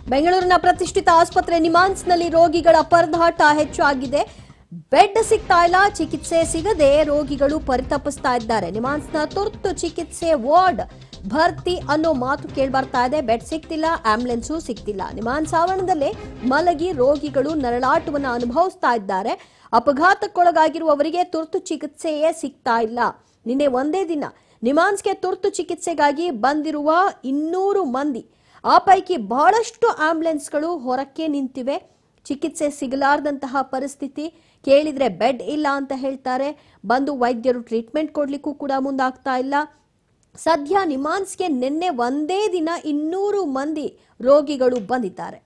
ಬೆಂಗಳೂರಿನ ಪ್ರತಿಷ್ಠಿತ ಆಸ್ಪತ್ರೆ ನಿಮಾನ್ಸ್ನಲ್ಲಿ ರೋಗಿಗಳ ಪರದಾಟ ಹೆಚ್ಚಾಗಿದೆ ಬೆಡ್ ಸಿಗ್ತಾ ಇಲ್ಲ ಚಿಕಿತ್ಸೆ ಸಿಗದೆ ರೋಗಿಗಳು ಪರಿತಪಿಸ್ತಾ ಇದ್ದಾರೆ ನಿಮಾನ್ಸ್ನ ತುರ್ತು ಚಿಕಿತ್ಸೆ ವಾರ್ಡ್ ಭರ್ತಿ ಅನ್ನೋ ಮಾತು ಕೇಳ್ಬರ್ತಾ ಇದೆ ಬೆಡ್ ಸಿಗ್ತಿಲ್ಲ ಆಂಬ್ಯುಲೆನ್ಸು ಸಿಗ್ತಿಲ್ಲ ನಿಮಾನ್ಸ್ ಆವರಣದಲ್ಲೇ ಮಲಗಿ ರೋಗಿಗಳು ನರಳಾಟವನ್ನು ಅನುಭವಿಸ್ತಾ ಇದ್ದಾರೆ ಅಪಘಾತಕ್ಕೊಳಗಾಗಿರುವವರಿಗೆ ತುರ್ತು ಚಿಕಿತ್ಸೆಯೇ ಸಿಗ್ತಾ ಇಲ್ಲ ನಿನ್ನೆ ಒಂದೇ ದಿನ ನಿಮಾನ್ಸ್ಗೆ ತುರ್ತು ಚಿಕಿತ್ಸೆಗಾಗಿ ಬಂದಿರುವ ಇನ್ನೂರು ಮಂದಿ ಆ ಪೈಕಿ ಬಹಳಷ್ಟು ಆಂಬ್ಯುಲೆನ್ಸ್ಗಳು ಹೊರಕ್ಕೆ ನಿಂತಿವೆ ಚಿಕಿತ್ಸೆ ಸಿಗಲಾರ್ದಂತಹ ಪರಿಸ್ಥಿತಿ ಕೇಳಿದ್ರೆ ಬೆಡ್ ಇಲ್ಲ ಅಂತ ಹೇಳ್ತಾರೆ ಬಂದು ವೈದ್ಯರು ಟ್ರೀಟ್ಮೆಂಟ್ ಕೊಡ್ಲಿಕ್ಕೂ ಕೂಡ ಮುಂದಾಗ್ತಾ ಇಲ್ಲ ಸದ್ಯ ನಿಮಾನ್ಸ್ಗೆ ನಿನ್ನೆ ಒಂದೇ ದಿನ ಇನ್ನೂರು ಮಂದಿ ರೋಗಿಗಳು ಬಂದಿದ್ದಾರೆ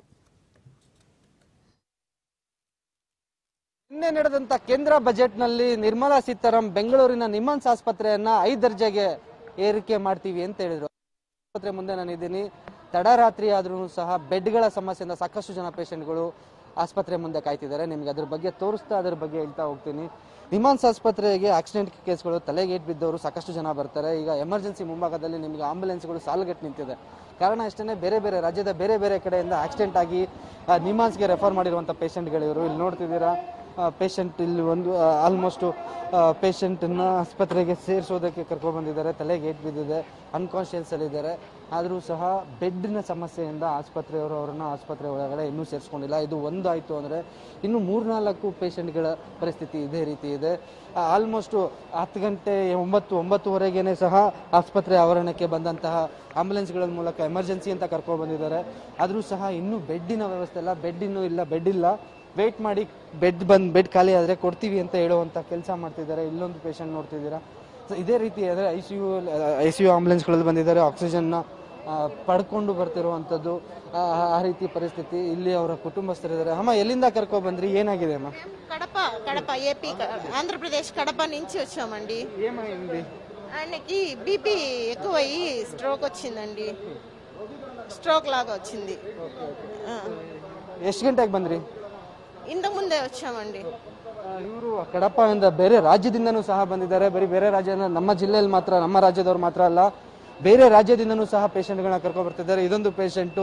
ನಿನ್ನೆ ನಡೆದಂತ ಕೇಂದ್ರ ಬಜೆಟ್ನಲ್ಲಿ ನಿರ್ಮಲಾ ಸೀತಾರಾಮ್ ಬೆಂಗಳೂರಿನ ನಿಮ್ಮನ್ಸ್ ಆಸ್ಪತ್ರೆಯನ್ನ ಐದು ದರ್ಜೆಗೆ ಏರಿಕೆ ಮಾಡ್ತೀವಿ ಅಂತ ಹೇಳಿದ್ರು ಆಸ್ಪತ್ರೆ ಮುಂದೆ ನಾನಿದ್ದೀನಿ ತಡರಾತ್ರಿ ಆದ್ರೂ ಸಹ ಬೆಡ್ಗಳ ಸಮಸ್ಯೆಯಿಂದ ಸಾಕಷ್ಟು ಜನ ಪೇಷಂಟ್ಗಳು ಆಸ್ಪತ್ರೆ ಮುಂದೆ ಕಾಯ್ತಿದ್ದಾರೆ ನಿಮ್ಗೆ ಅದ್ರ ಬಗ್ಗೆ ತೋರಿಸ್ತಾ ಅದ್ರ ಬಗ್ಗೆ ಹೇಳ್ತಾ ಹೋಗ್ತೀನಿ ನಿಮಾನ್ಸ್ ಆಸ್ಪತ್ರೆಗೆ ಆಕ್ಸಿಡೆಂಟ್ ಕೇಸ್ಗಳು ತಲೆಗೇಟ್ ಬಿದ್ದವರು ಸಾಕಷ್ಟು ಜನ ಬರ್ತಾರೆ ಈಗ ಎಮರ್ಜೆನ್ಸಿ ಮುಂಭಾಗದಲ್ಲಿ ನಿಮಗೆ ಆಂಬುಲೆನ್ಸ್ಗಳು ಸಾಲುಗಟ್ಟು ನಿಂತಿದೆ ಕಾರಣ ಅಷ್ಟೇ ಬೇರೆ ಬೇರೆ ರಾಜ್ಯದ ಬೇರೆ ಬೇರೆ ಕಡೆಯಿಂದ ಆಕ್ಸಿಡೆಂಟ್ ಆಗಿ ಆ, ನಿಮಾನ್ಸ್ಗೆ ರೆಫರ್ ಮಾಡಿರುವಂಥ ಪೇಷಂಟ್ಗಳಿವರು ಇಲ್ಲಿ ನೋಡ್ತಿದ್ದೀರಾ ಪೇಷಂಟ್ ಇಲ್ಲಿ ಒಂದು ಆಲ್ಮೋಸ್ಟ್ ಪೇಷಂಟನ್ನ ಆಸ್ಪತ್ರೆಗೆ ಸೇರಿಸೋದಕ್ಕೆ ಕರ್ಕೊಂಡು ಬಂದಿದ್ದಾರೆ ತಲೆಗೆ ಏಟ್ ಬಿದ್ದಿದೆ ಅನ್ಕಾನ್ಶಿಯಸ್ ಅಲ್ಲಿದ್ದಾರೆ ಆದರೂ ಸಹ ಬೆಡ್ನ ಸಮಸ್ಯೆಯಿಂದ ಆಸ್ಪತ್ರೆಯವರು ಅವರನ್ನ ಆಸ್ಪತ್ರೆ ಒಳಗಡೆ ಇನ್ನೂ ಸೇರಿಸ್ಕೊಂಡಿಲ್ಲ ಇದು ಒಂದಾಯಿತು ಅಂದರೆ ಇನ್ನು ಮೂರ್ನಾಲ್ಕು ಪೇಷಂಟ್ಗಳ ಪರಿಸ್ಥಿತಿ ಇದೇ ರೀತಿ ಇದೆ ಆಲ್ಮೋಸ್ಟ್ ಹತ್ತು ಗಂಟೆ ಒಂಬತ್ತು ಒಂಬತ್ತುವರೆಗೇನೆ ಸಹ ಆಸ್ಪತ್ರೆ ಆವರಣಕ್ಕೆ ಬಂದಂತಹ ಆಂಬುಲೆನ್ಸ್ಗಳ ಮೂಲಕ ಎಮರ್ಜೆನ್ಸಿ ಅಂತ ಕರ್ಕೊಂಡು ಬಂದಿದ್ದಾರೆ ಆದರೂ ಸಹ ಇನ್ನೂ ಬೆಡ್ಡಿನ ವ್ಯವಸ್ಥೆ ಇಲ್ಲ ಬೆಡ್ ಇನ್ನೂ ಇಲ್ಲ ಬೆಡ್ ಇಲ್ಲ ವೇಟ್ ಮಾಡಿ ಬೆಡ್ ಬಂದು ಬೆಡ್ ಖಾಲಿ ಆದರೆ ಕೊಡ್ತೀವಿ ಅಂತ ಹೇಳುವಂಥ ಕೆಲಸ ಮಾಡ್ತಿದ್ದಾರೆ ಇಲ್ಲೊಂದು ಪೇಷಂಟ್ ನೋಡ್ತಿದ್ದೀರಾ ಸೊ ಇದೇ ರೀತಿ ಅಂದರೆ I C U I C U ಆಂಬುಲೆನ್ಸ್ಗಳಲ್ಲಿ ಬಂದಿದ್ದಾರೆ ಆಕ್ಸಿಜನ್ನ ಆ, ಪಡ್ಕೊಂಡು ಬರ್ತಿರುವಂಥದ್ದು ಆ ಆ ರೀತಿ ಪರಿಸ್ಥಿತಿ ಇಲ್ಲಿ ಅವರ కుటుంబಸ್ಥರಿದ್ದಾರೆ అమ్మ ఎಲ್ಲಿಂದ కర్కో ಬಂದ್ರಿ ఏనాಗಿದೆ అమ్మ కడప కడప ఏపీ క- ఆంధ్రప్రదేశ్ కడప నుంచి వచ్చామండి ఏమైంది ఆయనకి బీపీ ఎక్కువయ్యి స్ట్రోక్ వచ్చిందండి స్ట్రోక్ లాగా వచ్చింది ఆ. ಎಷ್ಟು ಗಂಟೆಗೆ ಬಂದ್ರಿ ఇంతకు ముందే వచ్చామండి ಇವರು ಕಡಪದಿಂದ ಬೇರೆ ರಾಜ್ಯದಿಂದನೂ ಸಹ ಬಂದಿದ್ದಾರೆ ಬರೀ ಬೇರೆ ರಾಜ್ಯ ಅಂದ್ರೆ ನಮ್ಮ ಜಿಲ್ಲೆಯಲ್ಲಿ ಮಾತ್ರ ನಮ್ಮ ರಾಜ್ಯದವ್ರು ಮಾತ್ರ ಅಲ್ಲ ಬೇರೆ ರಾಜ್ಯದಿಂದನೂ ಸಹ ಪೇಷಂಟ್ಗಳನ್ನ ಕರ್ಕೊಂಡು ಬರ್ತಿದ್ದಾರೆ ಇದೊಂದು ಪೇಷಂಟು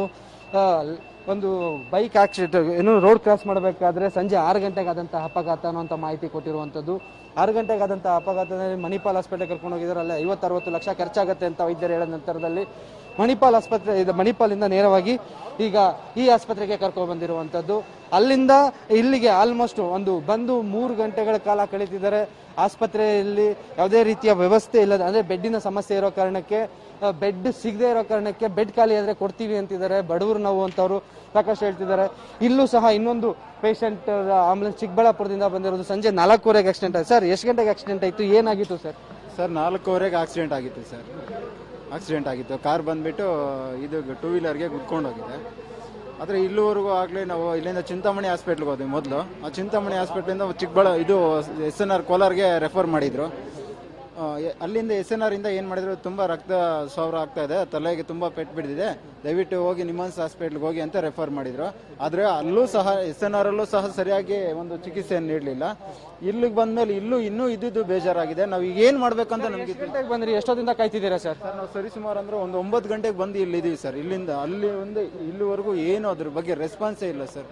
ಒಂದು ಬೈಕ್ ಆಕ್ಸಿಡೆಂಟ್ ಏನು ರೋಡ್ ಕ್ರಾಸ್ ಮಾಡಬೇಕಾದ್ರೆ ಸಂಜೆ ಆರು ಗಂಟೆಗೆ ಆದಂತಹ ಅಪಘಾತ ಅನ್ನುವಂಥ ಮಾಹಿತಿ ಕೊಟ್ಟಿರುವಂಥದ್ದು ಆರು ಗಂಟೆಗೆ ಆದಂತಹ ಅಪಘಾತದಲ್ಲಿ ಮಣಿಪಾಲ್ ಆಸ್ಪತ್ರೆ ಕರ್ಕೊಂಡು ಹೋಗಿದ್ದಾರೆ ಅಲ್ಲೇ ಐವತ್ತು ಅರವತ್ತು ಲಕ್ಷ ಖರ್ಚಾಗತ್ತೆ ಅಂತ ವೈದ್ಯರು ಹೇಳಿದ ನಂತರದಲ್ಲಿ ಮಣಿಪಾಲ್ ಆಸ್ಪತ್ರೆ ಇದು ಮಣಿಪಾಲಿಂದ ನೇರವಾಗಿ ಈಗ ಈ ಆಸ್ಪತ್ರೆಗೆ ಕರ್ಕೊಂಡು ಬಂದಿರುವಂಥದ್ದು ಅಲ್ಲಿಂದ ಇಲ್ಲಿಗೆ ಆಲ್ಮೋಸ್ಟ್ ಒಂದು ಬಂದು ಮೂರು ಗಂಟೆಗಳ ಕಾಲ ಕಳೀತಿದ್ದಾರೆ ಆಸ್ಪತ್ರೆಯಲ್ಲಿ ಯಾವುದೇ ರೀತಿಯ ವ್ಯವಸ್ಥೆ ಇಲ್ಲದ ಅಂದರೆ ಬೆಡ್ಡಿನ ಸಮಸ್ಯೆ ಇರೋ ಕಾರಣಕ್ಕೆ ಬೆಡ್ ಸಿಗದೆ ಇರೋ ಕಾರಣಕ್ಕೆ ಬೆಡ್ ಖಾಲಿ ಆದರೆ ಕೊಡ್ತೀವಿ ಅಂತಿದ್ದಾರೆ ಬಡವರು ನಾವು ಅಂತವರು ಸಾಕಷ್ಟು ಹೇಳ್ತಿದ್ದಾರೆ ಇಲ್ಲೂ ಸಹ ಇನ್ನೊಂದು ಪೇಷಂಟ್ ಆಂಬುಲೆನ್ಸ್ ಚಿಕ್ಕಬಳ್ಳಾಪುರದಿಂದ ಬಂದಿರೋದು ಸಂಜೆ ನಾಲ್ಕೂವರೆಗೆ ಆಕ್ಸಿಡೆಂಟ್ ಆಯ್ತು ಸರ್ ಎಷ್ಟು ಗಂಟೆಗೆ ಆಕ್ಸಿಡೆಂಟ್ ಆಯಿತು ಏನಾಗಿತ್ತು ಸರ್ ಸರ್ ನಾಲ್ಕೂವರೆಗೆ ಆಕ್ಸಿಡೆಂಟ್ ಆಗಿತ್ತು ಸರ್ ಆಕ್ಸಿಡೆಂಟ್ ಆಗಿತ್ತು ಕಾರ್ ಬಂದ್ಬಿಟ್ಟು ಇದು ಟೂ ವೀಲರ್ಗೆ ಗುದ್ಕೊಂಡು ಹೋಗಿದೆ ಆದರೆ ಇಲ್ಲಿವರೆಗೂ ಆಗಲೇ ನಾವು ಇಲ್ಲಿಂದ ಚಿಂತಾಮಣಿ ಹಾಸ್ಪಿಟ್ಲ್ಗೆ ಹೋದ್ವಿ ಮೊದಲು ಆ ಚಿಂತಾಮಣಿ ಹಾಸ್ಪಿಟ್ಲಿಂದ ಚಿಕ್ಕಬಳ್ಳ ಇದು ಎಸ್ ಎನ್ ಆರ್ ಕೋಲಾರ್ಗೆ ರೆಫರ್ ಮಾಡಿದ್ರು ಆ, ಎ- ಅಲ್ಲಿಂದ ಎಸ್ ಎನ್ ಆರ್ ಇಂದ ಏನು ಮಾಡಿದ್ರು ತುಂಬ ರಕ್ತ ಸಾವಿರ ಆಗ್ತಾ ಇದೆ ತಲೆಗೆ ತುಂಬ ಪೆಟ್ಟು ಬಿದ್ದಿದೆ ದಯವಿಟ್ಟು ಹೋಗಿ ನಿಮ್ಮನ್ಸ್ ಹಾಸ್ಪಿಟ್ಲ್ಗೆ ಹೋಗಿ ಅಂತ ರೆಫರ್ ಮಾಡಿದ್ರು ಆದರೆ ಅಲ್ಲೂ ಸಹ ಎಸ್ ಎನ್ ಆರ್ ಅಲ್ಲೂ ಸಹ ಸರಿಯಾಗಿ ಒಂದು ಚಿಕಿತ್ಸೆಯನ್ನು ನೀಡಲಿಲ್ಲ ಇಲ್ಲಿಗೆ ಬಂದ್ಮೇಲೆ ಇಲ್ಲೂ ಇನ್ನೂ ಇದ್ದಿದ್ದು ಬೇಜಾರಾಗಿದೆ ನಾವು ಈಗ ಏನು ಮಾಡ್ಬೇಕಂತ ನಮಗೆ ಎಷ್ಟು ಗಂಟೆಗೆ ಬಂದ್ರಿ ಎಷ್ಟೊತ್ತಿಂದ ಕಾಯ್ತಿದ್ದೀರಾ ಸರ್ ಸರ್ ನಾವು ಸರಿಸುಮಾರು ಅಂದ್ರೆ ಒಂದು ಒಂಬತ್ತು ಗಂಟೆಗೆ ಬಂದು ಇಲ್ಲಿ ಇದೀವಿ ಸರ್ ಇಲ್ಲಿಂದ ಅಲ್ಲಿ ಒಂದು ಇಲ್ಲಿವರೆಗೂ ಏನು ಅದ್ರ ಬಗ್ಗೆ ರೆಸ್ಪಾನ್ಸೇ ಇಲ್ಲ ಸರ್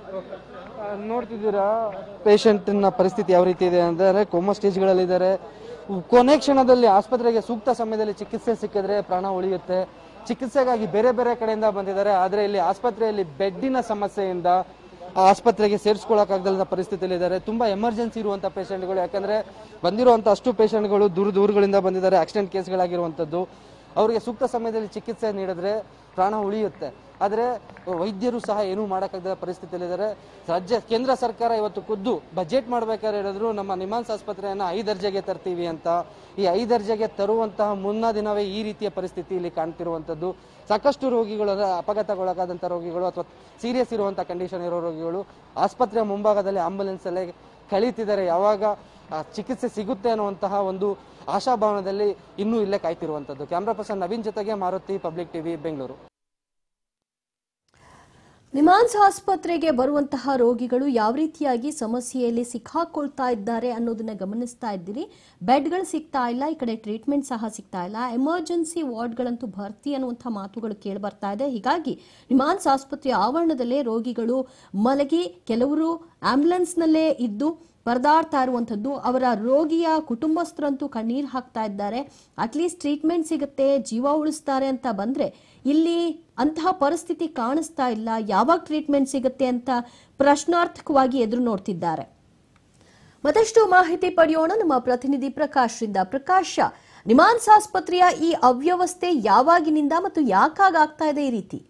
ಆ, ನೋಡ್ತಿದ್ದೀರಾ ಪೇಷಂಟ್ನ ಪರಿಸ್ಥಿತಿ ಯಾವ ರೀತಿ ಇದೆ ಅಂದರೆ ಕೋಮಾ ಸ್ಟೇಜ್ಗಳಲ್ಲಿದ್ದಾರೆ ಕೊನೆ ಕ್ಷಣದಲ್ಲಿ ಆಸ್ಪತ್ರೆಗೆ ಸೂಕ್ತ ಸಮಯದಲ್ಲಿ ಚಿಕಿತ್ಸೆ ಸಿಕ್ಕಿದ್ರೆ ಪ್ರಾಣ ಉಳಿಯುತ್ತೆ ಚಿಕಿತ್ಸೆಗಾಗಿ ಬೇರೆ ಬೇರೆ ಕಡೆಯಿಂದ ಬಂದಿದ್ದಾರೆ ಆದರೆ ಇಲ್ಲಿ ಆಸ್ಪತ್ರೆಯಲ್ಲಿ ಬೆಡ್ಡಿನ ಸಮಸ್ಯೆಯಿಂದ ಆ ಆಸ್ಪತ್ರೆಗೆ ಸೇರಿಸ್ಕೊಳ್ಳೋಕ್ಕಾಗದ ಪರಿಸ್ಥಿತಿಯಲ್ಲಿ ಇದ್ದಾರೆ ತುಂಬಾ ಎಮರ್ಜೆನ್ಸಿ ಇರುವಂಥ ಪೇಷಂಟ್ಗಳು ಯಾಕಂದ್ರೆ ಬಂದಿರುವಂಥ ಅಷ್ಟು ಪೇಷಂಟ್ಗಳು ದೂರ ದೂರಗಳಿಂದ ಬಂದಿದ್ದಾರೆ ಆಕ್ಸಿಡೆಂಟ್ ಕೇಸ್ಗಳಾಗಿರುವಂಥದ್ದು ಅವರಿಗೆ ಸೂಕ್ತ ಸಮಯದಲ್ಲಿ ಚಿಕಿತ್ಸೆ ನೀಡಿದ್ರೆ ಪ್ರಾಣ ಉಳಿಯುತ್ತೆ ಆದರೆ ವೈದ್ಯರು ಸಹ ಏನೂ ಮಾಡೋಕ್ಕಾಗದ ಪರಿಸ್ಥಿತಿಯಲ್ಲಿದ್ದಾರೆ ರಾಜ್ಯ ಕೇಂದ್ರ ಸರ್ಕಾರ ಇವತ್ತು ಖುದ್ದು ಬಜೆಟ್ ಮಾಡ್ಬೇಕಾದ್ರೆ ಹೇಳಿದ್ರು ನಮ್ಮ ನಿಮಾನ್ಸ್ ಆಸ್ಪತ್ರೆಯನ್ನು ಐದು ದರ್ಜೆಗೆ ತರ್ತೀವಿ ಅಂತ ಈ ಐದು ದರ್ಜೆಗೆ ತರುವಂತಹ ಮುನ್ನ ದಿನವೇ ಈ ರೀತಿಯ ಪರಿಸ್ಥಿತಿ ಇಲ್ಲಿ ಕಾಣ್ತಿರುವಂಥದ್ದು ಸಾಕಷ್ಟು ರೋಗಿಗಳು ಅಂದರೆ ಅಪಘಾತಗೊಳಗಾದಂಥ ರೋಗಿಗಳು ಅಥವಾ ಸೀರಿಯಸ್ ಇರುವಂಥ ಕಂಡೀಷನ್ ಇರೋ ರೋಗಿಗಳು ಆಸ್ಪತ್ರೆಯ ಮುಂಭಾಗದಲ್ಲಿ ಆಂಬುಲೆನ್ಸಲ್ಲೇ ಕಳೀತಿದ್ದಾರೆ ಯಾವಾಗ ಆ, ಚಿಕಿತ್ಸೆ ಸಿಗುತ್ತೆ ಅನ್ನುವಂತಹ ಒಂದು ಆಶಾಭಾವನದಲ್ಲಿ ಇನ್ನೂ ಇಲ್ಲೇ ಕಾಯ್ತಿರುವಂಥದ್ದು ಕ್ಯಾಮ್ರಾ ಪರ್ಸನ್ ನವೀನ್ ಜೊತೆಗೆ ಮಾರುತಿ ಪಬ್ಲಿಕ್ ಟಿವಿ ಬೆಂಗಳೂರು ನಿಮಾನ್ಸ್ ಆಸ್ಪತ್ರೆಗೆ ಬರುವಂತಹ ರೋಗಿಗಳು ಯಾವ ರೀತಿಯಾಗಿ ಸಮಸ್ಯೆಯಲ್ಲಿ ಸಿಕ್ಕಾಕೊಳ್ತಾ ಇದ್ದಾರೆ ಅನ್ನೋದನ್ನ ಗಮನಿಸ್ತಾ ಇದ್ದೀರಿ ಬೆಡ್ಗಳು ಸಿಗ್ತಾ ಇಲ್ಲ ಈ ಕಡೆ ಟ್ರೀಟ್ಮೆಂಟ್ ಸಹ ಸಿಗ್ತಾ ಇಲ್ಲ ಎಮರ್ಜೆನ್ಸಿ ವಾರ್ಡ್ಗಳಂತೂ ಭರ್ತಿ ಅನ್ನುವಂಥ ಮಾತುಗಳು ಕೇಳಿ ಬರ್ತಾ ಇದೆ ಹೀಗಾಗಿ ನಿಮಾನ್ಸ್ ಆಸ್ಪತ್ರೆಯ ಆವರಣದಲ್ಲೇ ರೋಗಿಗಳು ಮಲಗಿ ಕೆಲವರು ಆಂಬ್ಯುಲೆನ್ಸ್ನಲ್ಲೇ ಇದ್ದು ಪರದಾಡ್ತಾ ಇರುವಂಥದ್ದು ಅವರ ರೋಗಿಯ ಕುಟುಂಬಸ್ಥರಂತೂ ಕಣ್ಣೀರು ಹಾಕ್ತಾ ಇದ್ದಾರೆ ಅಟ್ಲೀಸ್ಟ್ ಟ್ರೀಟ್ಮೆಂಟ್ ಸಿಗುತ್ತೆ ಜೀವ ಉಳಿಸ್ತಾರೆ ಅಂತ ಬಂದ್ರೆ ಇಲ್ಲಿ ಅಂತಹ ಪರಿಸ್ಥಿತಿ ಕಾಣಿಸ್ತಾ ಇಲ್ಲ ಯಾವಾಗ ಟ್ರೀಟ್ಮೆಂಟ್ ಸಿಗುತ್ತೆ ಅಂತ ಪ್ರಶ್ನಾರ್ಥಕವಾಗಿ ಎದುರು ನೋಡ್ತಿದ್ದಾರೆ ಮತ್ತಷ್ಟು ಮಾಹಿತಿ ಪಡೆಯೋಣ ನಮ್ಮ ಪ್ರತಿನಿಧಿ ಪ್ರಕಾಶ್ರಿಂದ ಪ್ರಕಾಶ್ ನಿಮಾನ್ಸ್ ಆಸ್ಪತ್ರೆಯ ಈ ಅವ್ಯವಸ್ಥೆ ಯಾವಾಗಿನಿಂದ ಮತ್ತು ಯಾಕಾಗ್ತಾ ಇದೆ ಈ ರೀತಿ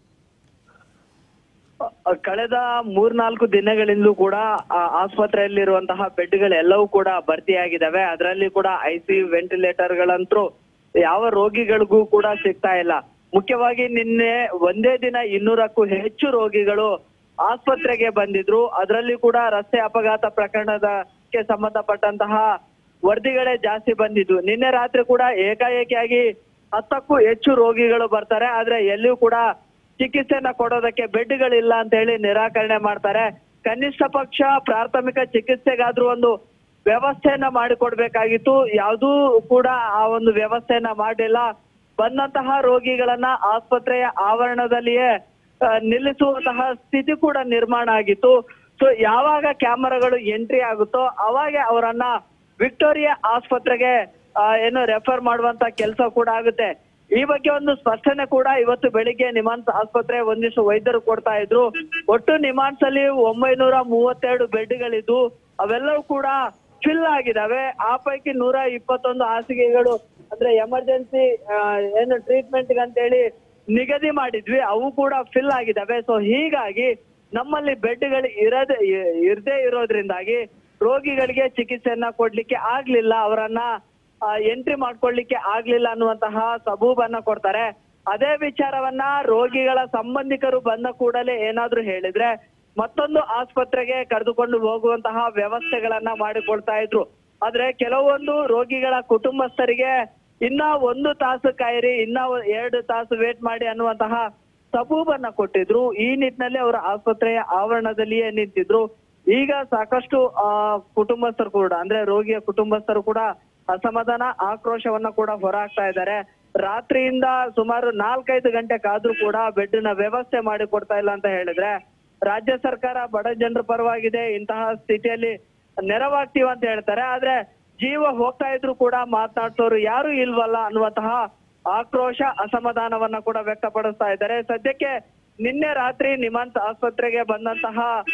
ಕಳೆದ ಮೂರ್ನಾಲ್ಕು ದಿನಗಳಿಂದಲೂ ಕೂಡ ಆ ಆಸ್ಪತ್ರೆಯಲ್ಲಿರುವಂತಹ ಬೆಡ್ಗಳೆಲ್ಲವೂ ಕೂಡ ಭರ್ತಿಯಾಗಿದ್ದಾವೆ ಅದರಲ್ಲಿ ಕೂಡ ಐಸಿಯು ವೆಂಟಿಲೇಟರ್ಗಳಂತೂ ಯಾವ ರೋಗಿಗಳಿಗೂ ಕೂಡ ಸಿಗ್ತಾ ಇಲ್ಲ ಮುಖ್ಯವಾಗಿ ನಿನ್ನೆ ಒಂದೇ ದಿನ ಇನ್ನೂರಕ್ಕೂ ಹೆಚ್ಚು ರೋಗಿಗಳು ಆಸ್ಪತ್ರೆಗೆ ಬಂದಿದ್ರು ಅದರಲ್ಲಿ ಕೂಡ ರಸ್ತೆ ಅಪಘಾತ ಪ್ರಕರಣದಕ್ಕೆ ಸಂಬಂಧಪಟ್ಟಂತಹ ವರದಿಗಳೇ ಜಾಸ್ತಿ ಬಂದಿದ್ವು ನಿನ್ನೆ ರಾತ್ರಿ ಕೂಡ ಏಕಾಏಕಿಯಾಗಿ ಹತ್ತಕ್ಕೂ ಹೆಚ್ಚು ರೋಗಿಗಳು ಬರ್ತಾರೆ ಆದ್ರೆ ಎಲ್ಲಿಯೂ ಕೂಡ ಚಿಕಿತ್ಸೆನ ಕೊಡೋದಕ್ಕೆ ಬೆಡ್ಗಳಿಲ್ಲ ಅಂತ ಹೇಳಿ ನಿರಾಕರಣೆ ಮಾಡ್ತಾರೆ ಕನಿಷ್ಠ ಪಕ್ಷ ಪ್ರಾಥಮಿಕ ಚಿಕಿತ್ಸೆಗಾದ್ರೂ ಒಂದು ವ್ಯವಸ್ಥೆಯನ್ನ ಮಾಡಿಕೊಡ್ಬೇಕಾಗಿತ್ತು ಯಾವುದೂ ಕೂಡ ಆ ಒಂದು ವ್ಯವಸ್ಥೆಯನ್ನ ಮಾಡಿಲ್ಲ ಬಂದಂತಹ ರೋಗಿಗಳನ್ನ ಆಸ್ಪತ್ರೆಯ ಆವರಣದಲ್ಲಿಯೇ ಆ, ನಿಲ್ಲಿಸುವಂತಹ ಸ್ಥಿತಿ ಕೂಡ ನಿರ್ಮಾಣ ಆಗಿತ್ತು ಸೊ ಯಾವಾಗ ಕ್ಯಾಮರಾಗಳು ಎಂಟ್ರಿ ಆಗುತ್ತೋ ಅವಾಗ ಅವರನ್ನ ವಿಕ್ಟೋರಿಯಾ ಆಸ್ಪತ್ರೆಗೆ ಆ, ಏನು ರೆಫರ್ ಮಾಡುವಂತ ಕೆಲಸ ಕೂಡ ಆಗುತ್ತೆ ಈ ಬಗ್ಗೆ ಒಂದು ಸ್ಪಷ್ಟನೆ ಕೂಡ ಇವತ್ತು ಬೆಳಿಗ್ಗೆ ನಿಮಾನ್ಸ್ ಆಸ್ಪತ್ರೆ ಒಂದಿಷ್ಟು ವೈದ್ಯರು ಕೊಡ್ತಾ ಇದ್ರು ಒಟ್ಟು ನಿಮಾನ್ಸ್ ಅಲ್ಲಿ ಒಂಬೈನೂರ ಮೂವತ್ತೆರಡು ಬೆಡ್ಗಳಿದ್ದು ಅವೆಲ್ಲವೂ ಕೂಡ ಫಿಲ್ ಆಗಿದಾವೆ ಆ ಪೈಕಿ ನೂರ ಇಪ್ಪತ್ತೊಂದು ಹಾಸಿಗೆಗಳು ಅಂದ್ರೆ ಎಮರ್ಜೆನ್ಸಿ ಏನು ಟ್ರೀಟ್ಮೆಂಟ್ ಅಂತೇಳಿ ನಿಗದಿ ಮಾಡಿದ್ವಿ ಅವು ಕೂಡ ಫಿಲ್ ಆಗಿದಾವೆ ಸೊ ಹೀಗಾಗಿ ನಮ್ಮಲ್ಲಿ ಬೆಡ್ಗಳು ಇರದೆ ಇರದೇ ಇರೋದ್ರಿಂದಾಗಿ ರೋಗಿಗಳಿಗೆ ಚಿಕಿತ್ಸೆಯನ್ನ ಕೊಡ್ಲಿಕ್ಕೆ ಆಗ್ಲಿಲ್ಲ ಅವರನ್ನ ಎಂಟ್ರಿ ಮಾಡ್ಕೊಳ್ಳಿಕ್ಕೆ ಆಗ್ಲಿಲ್ಲ ಅನ್ನುವಂತಹ ಸಬೂಬನ್ನ ಕೊಡ್ತಾರೆ ಅದೇ ವಿಚಾರವನ್ನ ರೋಗಿಗಳ ಸಂಬಂಧಿಕರು ಬಂದ ಕೂಡಲೇ ಏನಾದ್ರೂ ಹೇಳಿದ್ರೆ ಮತ್ತೊಂದು ಆಸ್ಪತ್ರೆಗೆ ಕರೆದುಕೊಂಡು ಹೋಗುವಂತಹ ವ್ಯವಸ್ಥೆಗಳನ್ನ ಮಾಡಿಕೊಳ್ತಾ ಇದ್ರು ಆದ್ರೆ ಕೆಲವೊಂದು ರೋಗಿಗಳ ಕುಟುಂಬಸ್ಥರಿಗೆ ಇನ್ನ ಒಂದು ತಾಸು ಕಾಯಿರಿ ಇನ್ನ ಒ- ಎರಡು ತಾಸು ವೇಟ್ ಮಾಡಿ ಅನ್ನುವಂತಹ ಸಬೂಬನ್ನ ಕೊಟ್ಟಿದ್ರು ಈ ನಿಟ್ಟಿನಲ್ಲಿ ಅವರ ಆಸ್ಪತ್ರೆಯ ಆವರಣದಲ್ಲಿಯೇ ನಿಂತಿದ್ರು ಈಗ ಸಾಕಷ್ಟು ಆ ಕುಟುಂಬಸ್ಥರು ಕೂಡ ಅಂದ್ರೆ ರೋಗಿಯ ಕುಟುಂಬಸ್ಥರು ಕೂಡ ಅಸಮಾಧಾನ ಆಕ್ರೋಶವನ್ನ ಕೂಡ ಹೊರಹಾಕ್ತಾ ಇದ್ದಾರೆ ರಾತ್ರಿಯಿಂದ ಸುಮಾರು ನಾಲ್ಕೈದು ಗಂಟೆ ಕಾದ್ರೂ ಕೂಡ ಬೆಡ್ನ ವ್ಯವಸ್ಥೆ ಮಾಡಿ ಕೊಡ್ತಾ ಇಲ್ಲ ಅಂತ ಹೇಳಿದ್ರೆ ರಾಜ್ಯ ಸರ್ಕಾರ ಬಡ ಜನರ ಪರವಾಗಿದೆ ಇಂತಹ ಸ್ಥಿತಿಯಲ್ಲಿ ನೆರವಾಗ್ತೀವಿ ಅಂತ ಹೇಳ್ತಾರೆ ಆದ್ರೆ ಜೀವ ಹೋಗ್ತಾ ಇದ್ರು ಕೂಡ ಮಾತನಾಡ್ಸೋರು ಯಾರು ಇಲ್ವಲ್ಲ ಅನ್ನುವಂತಹ ಆಕ್ರೋಶ ಅಸಮಾಧಾನವನ್ನ ಕೂಡ ವ್ಯಕ್ತಪಡಿಸ್ತಾ ಇದ್ದಾರೆ ಸದ್ಯಕ್ಕೆ ನಿನ್ನೆ ರಾತ್ರಿ ನಿಮಾನ್ಸ್ ಆಸ್ಪತ್ರೆಗೆ ಬಂದಂತಹ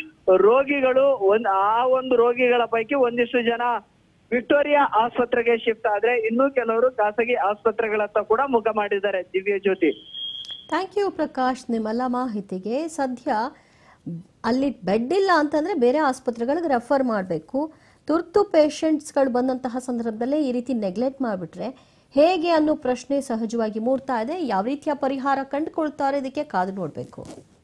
ರೋಗಿಗಳು ಒಂದ್ ಆ ಒಂದು ರೋಗಿಗಳ ಪೈಕಿ ಒಂದಿಷ್ಟು ಜನ ವಿಕ್ಟೋರಿಯಾ ಆಸ್ಪತ್ರೆಗೆ ಶಿಫ್ಟ್ ಆದ್ರೆ ಇನ್ನು ಕೆಲವರು ಖಾಸಗಿ ಆಸ್ಪತ್ರೆಗಳತ್ತ ಕೂಡ ಮುಖ ಮಾಡಿದ್ದಾರೆ ದಿವ್ಯ ಜ್ಯೋತಿ ಥ್ಯಾಂಕ್ ಯು ಪ್ರಕಾಶ್ ನಿಮ್ಮೆಲ್ಲ ಮಾಹಿತಿಗೆ ಸದ್ಯ ಅಲ್ಲಿ ಬೆಡ್ ಇಲ್ಲ ಅಂತಂದ್ರೆ ಬೇರೆ ಆಸ್ಪತ್ರೆಗಳಿಗೆ ರೆಫರ್ ಮಾಡಬೇಕು ತುರ್ತು ಪೇಷಂಟ್ಸ್ಗಳು ಬಂದಂತಹ ಸಂದರ್ಭದಲ್ಲೇ ಈ ರೀತಿ ನೆಗ್ಲೆಕ್ಟ್ ಮಾಡಿಬಿಟ್ರೆ ಹೇಗೆ ಅನ್ನೋ ಪ್ರಶ್ನೆ ಸಹಜವಾಗಿ ಮೂಡ್ತಾ ಇದೆ ಯಾವ ರೀತಿಯ ಪರಿಹಾರ ಕಂಡುಕೊಳ್ತಾರೆ ಇದಕ್ಕೆ ಕಾದು ನೋಡಬೇಕು